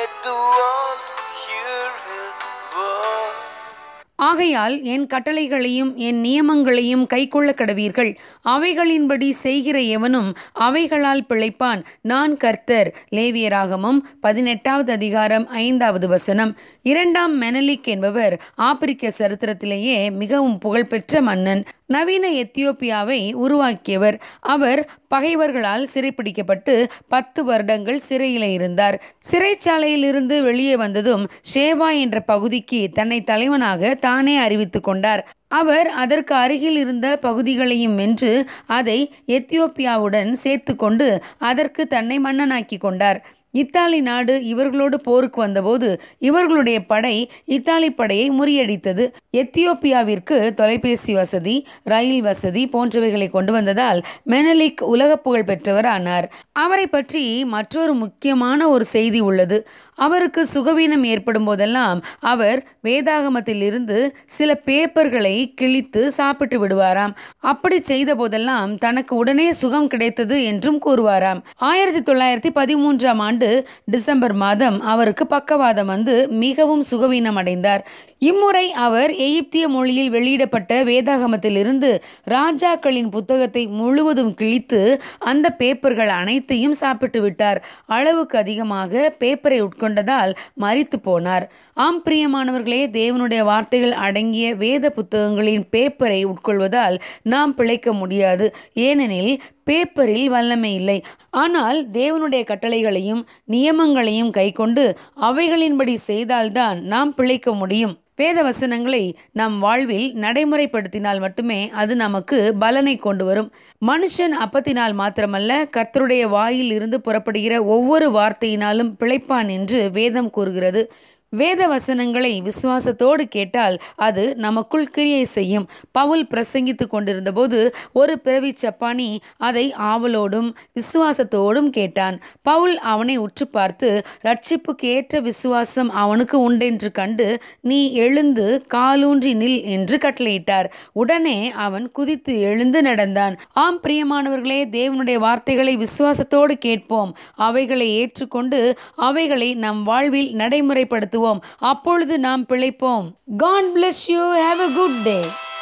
Let the world hear his word. ஆகையால் என் கட்டளைகளையும் என் நியமங்களையும் கைக்கொள்ள கடவீர்கள் அவைகளின்படி செய்கிற எவனும் அவைகளால் பிழைப்பான் நான் கர்த்தர் லேவியராகமம் பதினெட்டாவது அதிகாரம் ஐந்தாவது வசனம் இரண்டாம் மெனலிக் என்பவர் ஆப்பிரிக்க சரித்திரத்திலேயே மிகவும் புகழ்பெற்ற மன்னன் நவீன எத்தியோப்பியாவை உருவாக்கியவர் அவர் பகைவர்களால் சிறைப்பிடிக்கப்பட்டு பத்து வருடங்கள் சிறையில் இருந்தார் சிறைச்சாலையிலிருந்து வெளியே வந்ததும் ஷேவா என்ற பகுதிக்கு தன்னை தலைவனாக தானே அறிவித்து கொண்டார் அவர் அதற்கு அருகில் இருந்த பகுதிகளையும் வென்று அதை எத்தியோப்பியாவுடன் சேர்த்து கொண்டு அதற்கு தன்னை மன்னனாக்கி கொண்டார் இத்தாலி நாடு இவர்களோடு போருக்கு வந்தபோது இவர்களுடைய படை இத்தாலி படையை முறியடித்தது எத்தியோப்பியாவிற்கு தொலைபேசி வசதி ரயில் வசதி போன்றவைகளை கொண்டு வந்ததால் மெனலிக் உலக புகழ் பெற்றவர் ஆனார் அவரை பற்றி மற்றொரு முக்கியமான ஒரு செய்தி உள்ளது அவருக்கு சுகவீனம் ஏற்படும் போதெல்லாம் அவர் வேதாகமத்தில் இருந்து சில பேப்பர்களை கிழித்து சாப்பிட்டு விடுவாராம் அப்படி செய்த போதெல்லாம் தனக்கு உடனே சுகம் கிடைத்தது என்றும் கூறுவாராம் ஆயிரத்தி தொள்ளாயிரத்தி பதிமூன்றாம் ஆண்டு டிசம்பர் மாதம் அவருக்கு பக்கவாதம் வந்து மிகவும் சுகவீனம் அடைந்தார் இம்முறை அவர் எகிப்திய மொழியில் வெளியிடப்பட்ட வேதாகமத்தில் இருந்து ராஜாக்களின் புத்தகத்தை முழுவதும் கிழித்து அந்த பேப்பர்கள் அனைத்தையும் சாப்பிட்டு விட்டார் அளவுக்கு அதிகமாக பேப்பரை உட்கொண்டதால் மறித்து போனார் ஆம் பிரியமானவர்களே தேவனுடைய வார்த்தைகள் அடங்கிய வேத புத்தகங்களின் பேப்பரை உட்கொள்வதால் நாம் பிழைக்க முடியாது ஏனெனில் பேப்பரில் வல்லமை இல்லை ஆனால் தேவனுடைய கட்டளைகளையும் நியமங்களையும் கைக்கொண்டு அவைகளின்படி செய்தால்தான் நாம் பிழைக்க முடியும் வேத வசனங்களை நம் வாழ்வில் நடைமுறைப்படுத்தினால் மட்டுமே அது நமக்கு பலனை கொண்டு வரும் மனுஷன் அப்பத்தினால் மாத்திரமல்ல கர்த்தருடைய வாயில் இருந்து புறப்படுகிற ஒவ்வொரு வார்த்தையினாலும் பிழைப்பான் என்று வேதம் கூறுகிறது வேத வசனங்களை விசுவாசத்தோடு கேட்டால் அது நமக்குள் கிரியை செய்யும் பவுல் பிரசங்கித்து கொண்டிருந்தபோது ஒரு பிறவி சப்பானி அதை ஆவலோடும் விசுவாசத்தோடும் கேட்டான் பவுல் அவனை உற்று பார்த்து ரட்சிப்புக்கு ஏற்ற விசுவாசம் அவனுக்கு உண்டென்று கண்டு நீ எழுந்து காலூன்றி நில் என்று கட்டளையிட்டார் உடனே அவன் குதித்து எழுந்து நடந்தான் ஆம் பிரியமானவர்களே தேவனுடைய வார்த்தைகளை விசுவாசத்தோடு கேட்போம் அவைகளை ஏற்றுக்கொண்டு அவைகளை நம் வாழ்வில் நடைமுறைப்படுத்துவோம் அப்பொழுது நாம் பிழைப்போம் God bless you have a good day